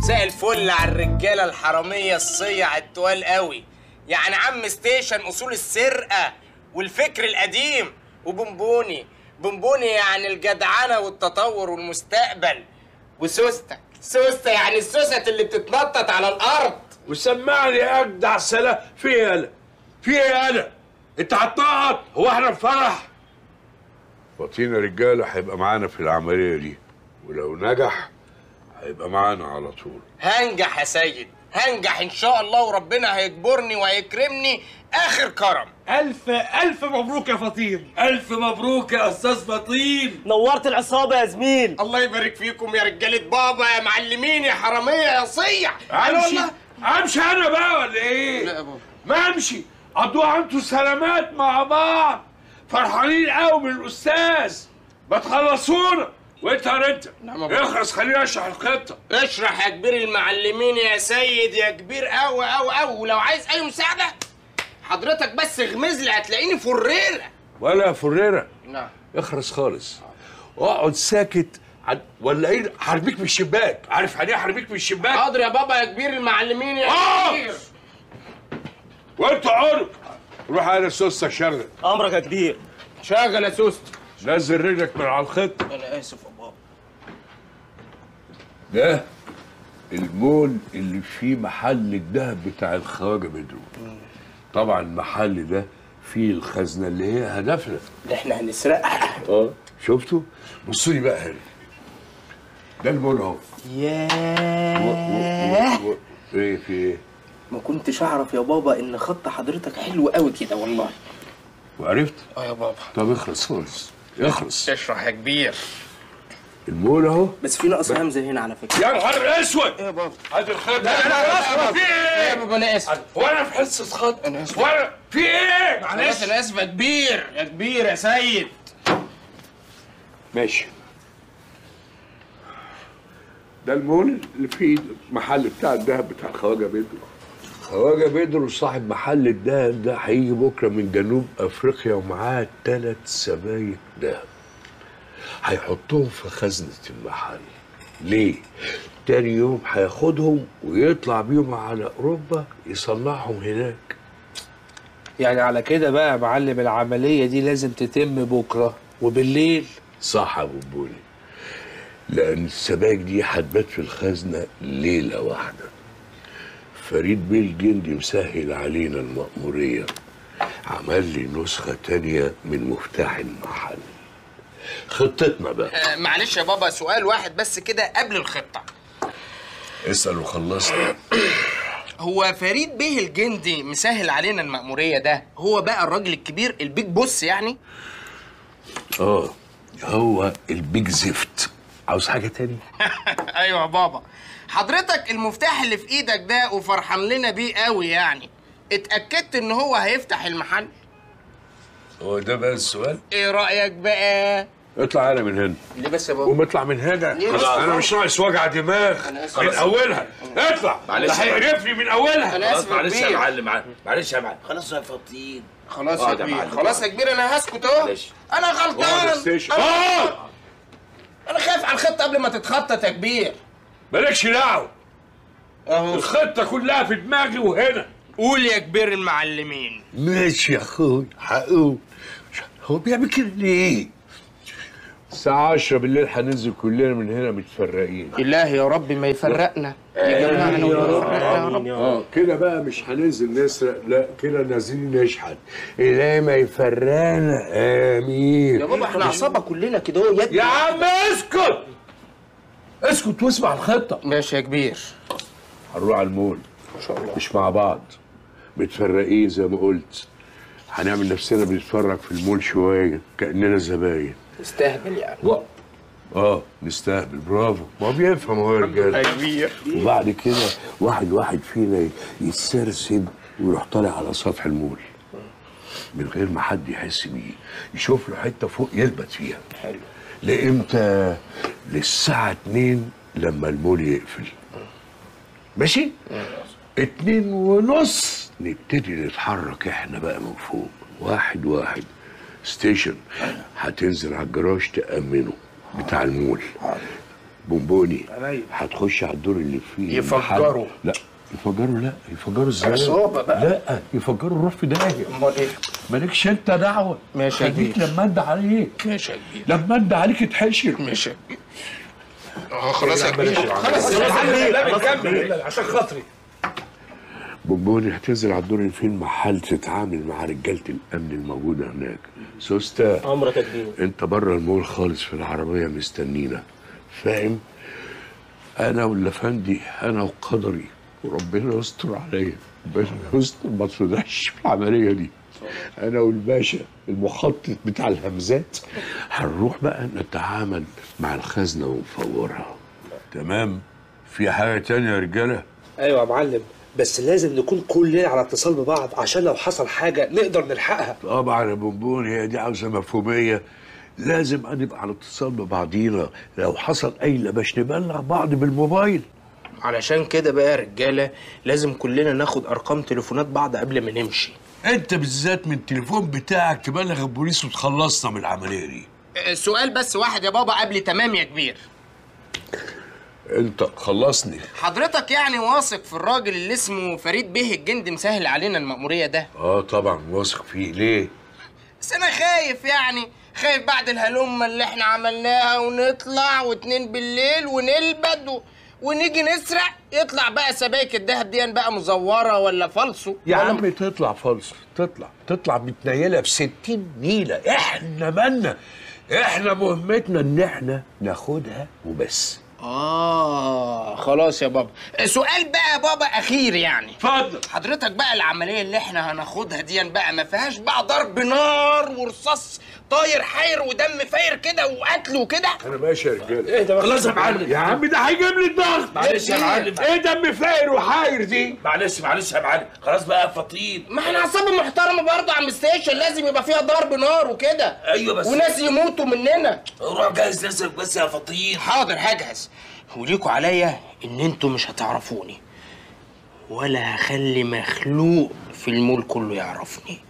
مساء الفل على الرجاله الحراميه الصيع التوال قوي يعني عم ستيشن اصول السرقه والفكر القديم وبونبوني بونبوني يعني الجدعنه والتطور والمستقبل وسوستك سوسته يعني السوست اللي بتتنطط على الارض وسمعني اجدع سلام في ايه انا في ايه انا انت هتنقط هو احنا في فرح فاطين رجاله هيبقى معانا في العمليه دي ولو نجح هيبقى معانا على طول هنجح يا سيد هنجح ان شاء الله وربنا هيجبرني وهيكرمني اخر كرم ألف ألف مبروك يا فطين الف مبروك يا استاذ فطين نورت العصابة يا زميل الله يبارك فيكم يا رجاله بابا يا معلمين يا حراميه يا صيع أنا امشي والله امشي انا بقى ولا ايه لا يا بابا ما امشي قضوها انتوا سلامات مع بعض فرحانين قوي من الاستاذ ما تخلصونا وانت يا انت نعم يا بابا. اخرس خليني اشرح الخطه اشرح يا كبير المعلمين يا سيد يا كبير قوي قوي قوي ولو عايز اي مساعده حضرتك بس اغمز لي هتلاقيني فريره ولا يا فريره نعم اخرس خالص اقعد ساكت عن... ولا ايه حربيك من الشباك عارف يعني ايه حربيك من الشباك حاضر يا بابا يا كبير المعلمين يا آه! كبير وانت عرق روح انا سوسه شغل أمرك يا كبير شغل يا سوست نزل رجلك من على الخط انا اسف يا بابا ده المول اللي فيه محل الذهب بتاع الخواجه بدرو طبعا المحل ده فيه الخزنه اللي هي هدفنا اللي احنا هنسرقها اه شفتوا بصوا لي بقى هنا ده المول اهو و- ياه و- و- ايه في ايه ما كنتش اعرف يا بابا ان خط حضرتك حلو قوي كده والله وعرفت اه يا بابا طب اخلص خالص اخلص تشرح يا كبير المول اهو بس في نقص همزه هنا على فكره يا نهار اسود ايه يا بابا هات الخط لا، لا، لا، في يا ايه بابا انا اسف هو انا في حصه خط أنا آسف. وانا في ايه معلش انا اسف يا كبير يا كبير يا سيد ماشي ده المول اللي فيه محل بتاع الدهب بتاع خواجه بدر خواجه بدر صاحب محل الدهب ده هيجي بكره من جنوب افريقيا ومعاه ثلاث سبايك دهب هيحطهم في خزنه المحل ليه؟ تاني يوم هياخدهم ويطلع بيهم على اوروبا يصنعهم هناك يعني على كده بقى يا معلم العملية دي لازم تتم بكرة وبالليل صح يا ابو بولي لان السبايك دي هتبات في الخزنه ليله واحده فريد بيه الجندي مسهل علينا المأمورية عمل لي نسخة تانية من مفتاح المحل خطتنا بقى آه معلش يا بابا سؤال واحد بس كده قبل الخطه اسأل وخلصنا هو فريد بيه الجندي مسهل علينا المأمورية ده هو بقى الراجل الكبير البيج بوس يعني اه هو البيج زفت عاوز حاجة تاني؟ ايوه يا بابا حضرتك المفتاح اللي في ايدك ده وفرحان لنا بيه قوي يعني اتأكدت ان هو هيفتح المحل هو ده بقى السؤال؟ ايه رأيك بقى اطلع انا من هنا ليه بس يا بابا قوم اطلع من هنا ليه بس؟ انا مش ناقص وجع دماغ أنا آسف. من اولها اطلع معلش. ده هيقرفني من اولها انا اسف يا معلش يا كبير معلم معلم. معلش يا معلم خلاص يا فطين خلاص آه، يا ده كبير معلم. خلاص يا كبير انا هسكت اهو معلش. انا اقعد غلطان ستيشن انا, اقعد أنا خايف على الخطة قبل ما تتخطط يا كبير مالكش دعوه اهو الخطه كلها في دماغي وهنا قول يا كبير المعلمين ماشي يا اخوي هقول هو بيعمل كده ليه؟ الساعة 10 بالليل هننزل كلنا من هنا متفرقين الله يا رب ما يفرقنا يجمعنا ويفرقنا يا رب اه كده بقى مش هننزل نسرق لا كده نازلين نشحن إلهي ما يفرقنا امين يا بابا احنا عصابة كلنا كده اهو يد يا عم اسكت اسكت واسمع الخطة ماشي يا كبير هنروح على المول ان شاء الله مش مع بعض متفرقين زي ما قلت هنعمل نفسنا بنتفرج في المول شوية كأننا زباين استهبل يعني و... اه نستهبل برافو ما هو بيفهم هو الرجال يا كبير وبعد كده واحد واحد فينا يتسرسب ويروح طالع على سطح المول من غير ما حد يحس بيه يشوف له حته فوق يثبت فيها حلو لامتى للساعه 2 لما المول يقفل ماشي اتنين ونص نبتدي نتحرك احنا بقى من فوق واحد واحد ستيشن هتنزل على الجراج تأمنه بتاع المول بونبوني أيوة. هتخش على الدور اللي فيه يفجروا. المحل. لا يفجروا لا يفجروا ازاي عصابة بقى. لا يفجروا روح في داهيه امال ايه مالكش انت دعوه ماشي يا خليك كبير. لما ادى عليك ماشي يا كبير لما ادى عليك اتحشر ماشي يا كبير اه خلاص يا كبير خلاص عشان خاطري بونبوني هتنزل على الدور اللي فيه المحل تتعامل مع رجاله الامن الموجوده هناك سوسته امرك يا كبير انت بره المول خالص في العربيه مستنينا فاهم انا واللفندي انا وقدري وربنا يستر عليا ربنا يستر ما تفضحش في العمليه دي انا والباشا المخطط بتاع الهمزات هنروح بقى نتعامل مع الخزنه ونفورها تمام في حاجه تانية يا رجاله ايوه يا معلم بس لازم نكون كلنا على اتصال ببعض عشان لو حصل حاجه نقدر نلحقها طبعا يا بونبون هي دي عاوزه مفهوميه لازم نبقى على اتصال ببعضينا لو حصل اي لبش نبلغ بعض بالموبايل علشان كده بقى يا رجاله لازم كلنا ناخد ارقام تليفونات بعض قبل ما نمشي انت بالذات من التليفون بتاعك تبلغ البوليس وتخلصنا من العمليه دي سؤال بس واحد يا بابا قبل تمام يا كبير انت خلصني حضرتك يعني واثق في الراجل اللي اسمه فريد بيه الجندي مسهل علينا المأمورية ده اه طبعا واثق فيه ليه بس انا خايف يعني خايف بعد الهلمة اللي احنا عملناها ونطلع واتنين بالليل ونلبد و... ونيجي نسرق يطلع بقى سبائك الدهب دي بقى مزورة ولا فالصو يا ولا عم تطلع فالص تطلع تطلع متنيله بستين نيله احنا مالنا احنا مهمتنا ان احنا ناخدها وبس آه خلاص يا بابا سؤال بقى يا بابا أخير يعني اتفضل حضرتك بقى العملية اللي احنا هناخدها دي بقى ما فيهاش بقى ضرب نار ورصاص طاير حير ودم فاير كده وقتل وكده انا ماشي يا رجاله ايه ده خلاص يا معلم يا عم ده هيجيب لي الضغط معلش يا معلم ايه دم فاير وحاير دي معلش معلش يا معلم خلاص بقى يا فطين ما احنا عصابة محترمة برضه عم ستيشن لازم يبقى فيها ضرب نار وكده ايوه بس وناس يموتوا مننا روح جهز نفسك بس يا فطين حاضر هجهز وليكوا عليا ان انتوا مش هتعرفوني ولا هخلي مخلوق في المول كله يعرفني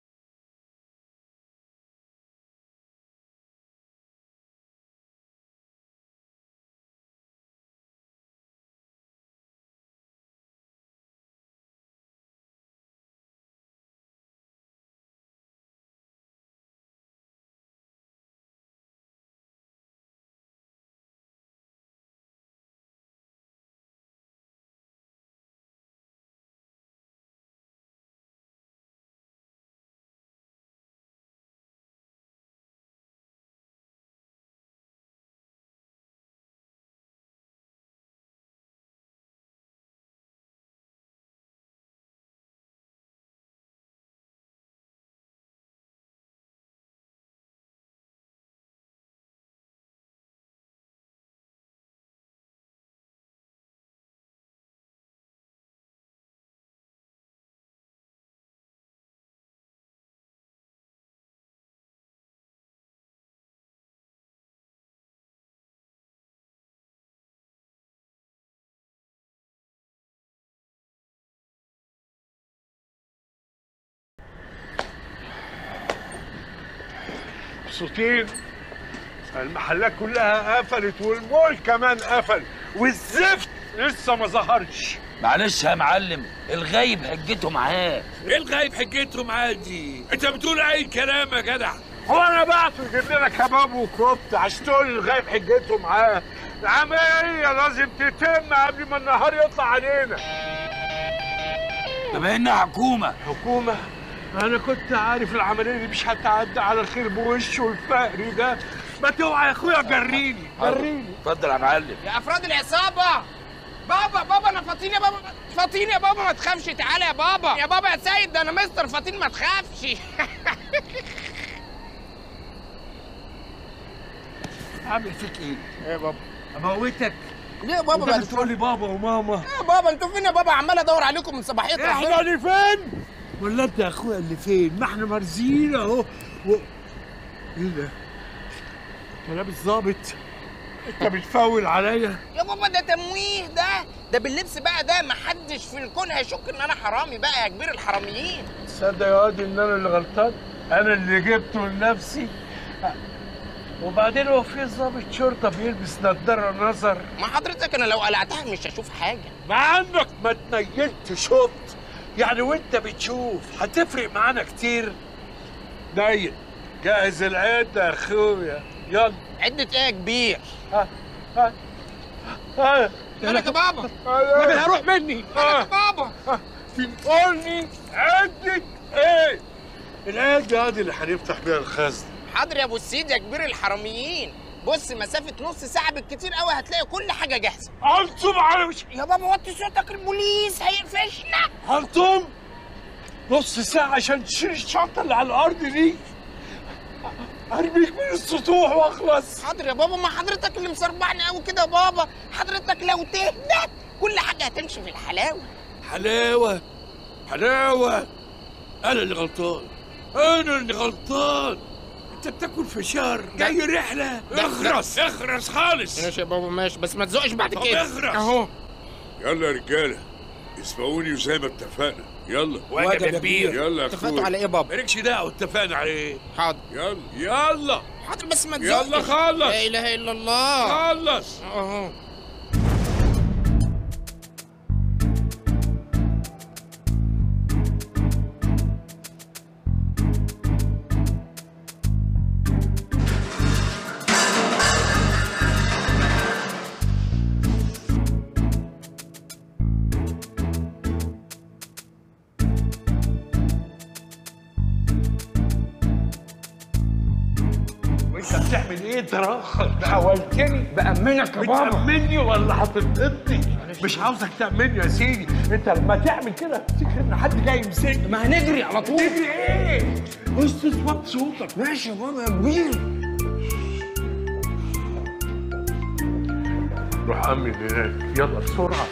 مبسوطين المحلات كلها قفلت والمول كمان قفل والزفت لسه ما ظهرش معلش يا معلم الغايب حجته معاه ايه الغايب حجته معاه دي انت بتقول اي كلام يا جدع هو انا بعت يجيب لنا كباب وكفته عشان تقول الغايب حجته معاه العمليه لازم تتم قبل ما النهار يطلع علينا طب انها حكومه حكومه انا كنت عارف العمليه دي مش هتعدي على الخير بوشه الفقري ده ما توعى يا اخويا جريني جريني اتفضل يا معلم يا افراد العصابه بابا بابا انا فاطين يا بابا فاطين يا بابا ما تخافش تعالى يا بابا يا بابا يا سيد ده انا مستر فاطين ما تخافش عامل فيك ايه؟ يا بابا اموتك ليه يا بابا انت بقى بتقول لي بابا وماما يا بابا انتوا فين يا بابا عمال ادور عليكم من صباحيه احنا ربنا. اللي فين؟ ولا انت يا اخويا اللي فين؟ ما احنا مرزين اهو و... ايه ده؟ انت لابس ظابط انت بتفول عليا يا بابا ده تمويه ده ده باللبس بقى ده محدش في الكون هيشك ان انا حرامي بقى يا كبير الحراميين تصدق يا واد ان انا اللي غلطان؟ انا اللي جبته لنفسي وبعدين هو في ضابط شرطه بيلبس نضاره نظر ما حضرتك انا لو قلعتها مش هشوف حاجه مع انك ما تنيلت شفت يعني وانت بتشوف هتفرق معانا كتير نيل جهز العده يا اخويا يلا عده ايه يا كبير ها ها ها مالك يا بابا انا هروح مني مالك يا بابا بتقولني عدة ايه؟ العدة دي اللي هنفتح بيها الخزنة حاضر يا ابو السيد يا كبير الحراميين بص مسافه نص ساعه بالكتير قوي هتلاقي كل حاجه جاهزه هلطم على وش يا بابا وطي صوتك البوليس هيقفشنا هلطم نص ساعة عشان تشيل الشنطة اللي على الأرض دي أرميك من السطوح وأخلص حاضر يا بابا ما حضرتك اللي مسربعني قوي كده يا بابا حضرتك لو تهدى كل حاجه هتمشي في الحلاوه حلاوة حلاوة أنا اللي غلطان أنا اللي غلطان أنت بتاكل فشار جاي رحلة اخرس اخرس خالص ماشي يا بابا ماشي بس ما تزقش بعد طب كده اغرس. اهو يلا يا رجاله اسمعوني وزي ما اتفقنا يلا واجب يا كبير يلا يا اتفقتوا اخويا على ايه يا بابا مالكش دعوة اتفقنا على إيه حاضر يلا يلا حاضر بس ما تزقش يلا خلص لا اله الا الله خلص اهو وانت بتعمل ايه انت راخر حاولتني بأمنك يا بابا بتأمني ولا هتنقضني مش عاوزك تأمني يا سيدي انت لما تعمل كده تفتكر ان حد جاي يمسكني ما هنجري على طول تجري ايه؟ اسكت وطي صوتك ماشي يا بابا يا كبير روح أمن هناك يلا بسرعة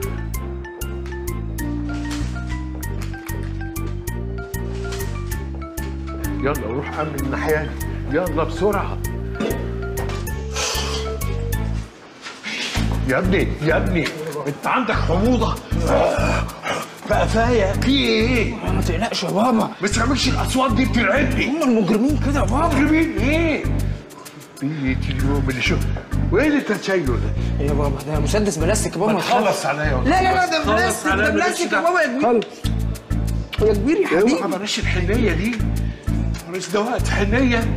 يلا روح أمن الناحية دي يلا بسرعة يا ابني يا ابني انت عندك حموضة في قفايا في ايه؟ ما تقلقش يا بابا ما تعملش الاصوات دي بترعبني هم المجرمين كده يا بابا مجرمين ايه؟ بيت اليوم اللي شوف وايه اللي انت شايله ده؟ يا بابا ده مسدس بلاستيك يا بابا ما تخلص عليا لا لا لا ده خلص بلاستيك عليا، ده مالكش بلاستيك يا دعوة. بابا يا كبير يا كبير يا اوعى حبيبي بلاش الحنية دي مش ده وقت حنية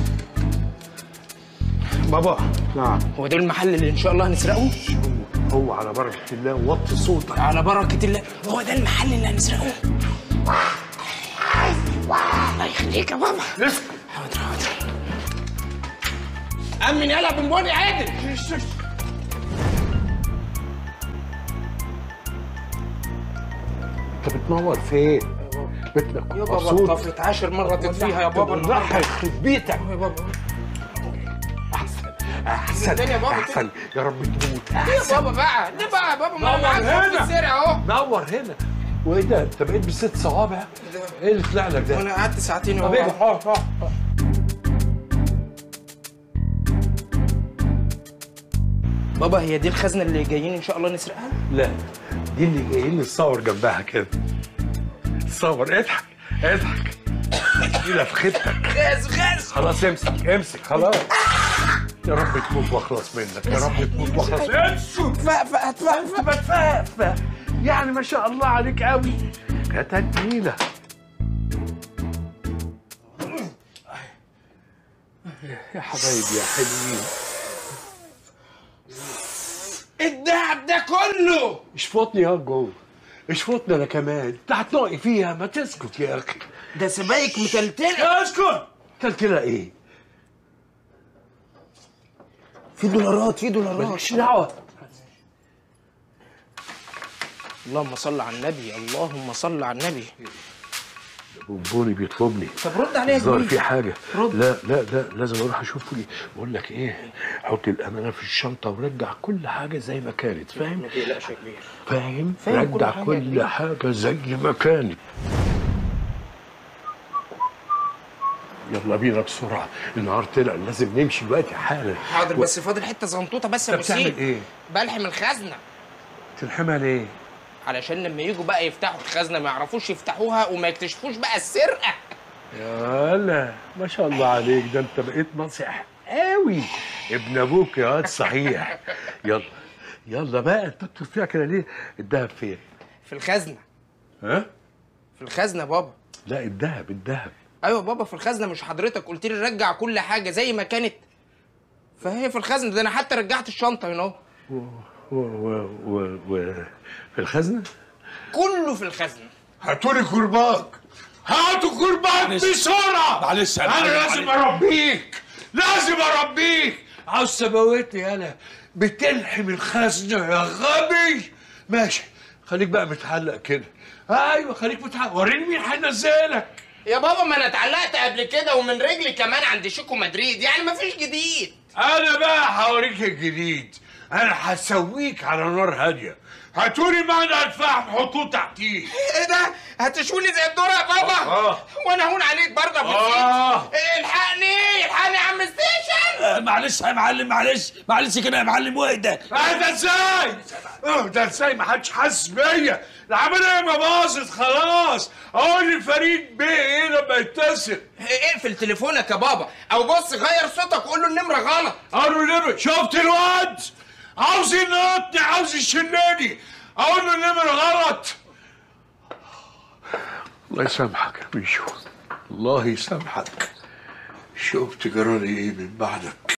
بابا نعم هو ده المحل اللي ان شاء الله هنسرقه هو على بركة الله وطي صوتك على بركة الله هو ده المحل اللي هنسرقه الله يخليك يا بابا اسكت حاضر حاضر أمن يلا بونبوني عادل انت بتنور فين؟ بتنور يا بابا صوتك. طفت عاشر مرة تطفيها يا بابا راح يخرب بيتك يا بابا احسن احسن الدنيا يا بابا احسن يا رب تموت ليه يا احسن بابا بقى ليه بقى يا بابا ما نور انا معاك في هنا. السرقة اهو نور هنا وايه ده انت بقيت بست صوابع ايه اللي طلع لك ده؟ وانا قعدت ساعتين يا طب ايه بابا اه اه اه. بابا هي دي الخزنة اللي جايين ان شاء الله نسرقها لا دي اللي جايين نتصور جنبها كده تصور اضحك اضحك دي لفختك غاز غاز خلاص امسك امسك خلاص يا رب تموت واخلص منك يا رب تموت واخلص امسك فقفق هتفقفق بتفقفق يعني ما شاء الله عليك قوي كانت تقيلة يا حبايبي يا حلوين الدهب ده كله اشفطني يا جوه اشفطني انا كمان انت هتنقي فيها ما تسكت يا اخي ده سبايك متلتلة اسكت تلتلة ايه؟ في دولارات في دولارات مالكش دعوة اللهم صل على النبي اللهم صل على النبي بونبوني بيطلبني طب رد عليا يا الظاهر كبير في حاجة رد. لا لا لا لازم اروح اشوفه لي بقول لك ايه حط الامانة في الشنطة ورجع كل حاجة زي ما كانت فاهم ما تقلقش يا كبير فاهم فاهم كل رجع حاجة يا كل كبير. حاجة زي ما كانت يلا بينا بسرعة النهار طلع لازم نمشي دلوقتي حالا حاضر بس فاضل حته زنطوطه بس يا انت ابو بتعمل سيد ايه؟ بلحم الخزنه تلحمها ليه؟ علشان لما يجوا بقى يفتحوا الخزنه ما يعرفوش يفتحوها وما يكتشفوش بقى السرقه يالا ما شاء الله عليك ده انت بقيت ناصح قوي ابن ابوك يا واد صحيح يلا يلا بقى انت بتطلع كده ليه الدهب فين في الخزنه ها في الخزنه بابا لا الدهب الدهب ايوه بابا في الخزنه مش حضرتك قلت لي رجع كل حاجه زي ما كانت فهي في الخزنه ده انا حتى رجعت الشنطه هنا اهو و و و و في الخزنه كله في الخزنه هاتولي كرباج هاتوا كرباج بسرعه معلش يا انا معلم، لازم معلش. اربيك لازم اربيك عاوز سباوتي انا بتلحم الخزنه يا غبي ماشي خليك بقى متعلق كده ايوه خليك متعلق وريني مين هينزلك يا بابا ما انا اتعلقت قبل كده ومن رجلي كمان عند شيكو مدريد يعني مفيش جديد انا بقى هوريك الجديد انا هسويك على نار هاديه هاتولي معنا الفحم حطوه تحتيه ايه ده هتشوني زي الدور يا بابا آه. وانا هون عليك برضه ابو آه. السيد. إيه، الحقني الحقني يا عم ستيشن آه، معلش يا معلم معلش معلش كده يا معلم واهدى اه ده ازاي؟ اه ده ازاي ما حدش حاسس بيا؟ العملية ما باظت خلاص اقول لفريد بيه ايه لما يتصل اقفل تليفونك يا بابا او بص غير صوتك قول له النمره غلط اقول له نمر شفت الواد؟ عاوز ينقطني عاوز يشنني اقول له النمر غلط الله يسامحك يا بيشو الله يسامحك شفت جرالي ايه من بعدك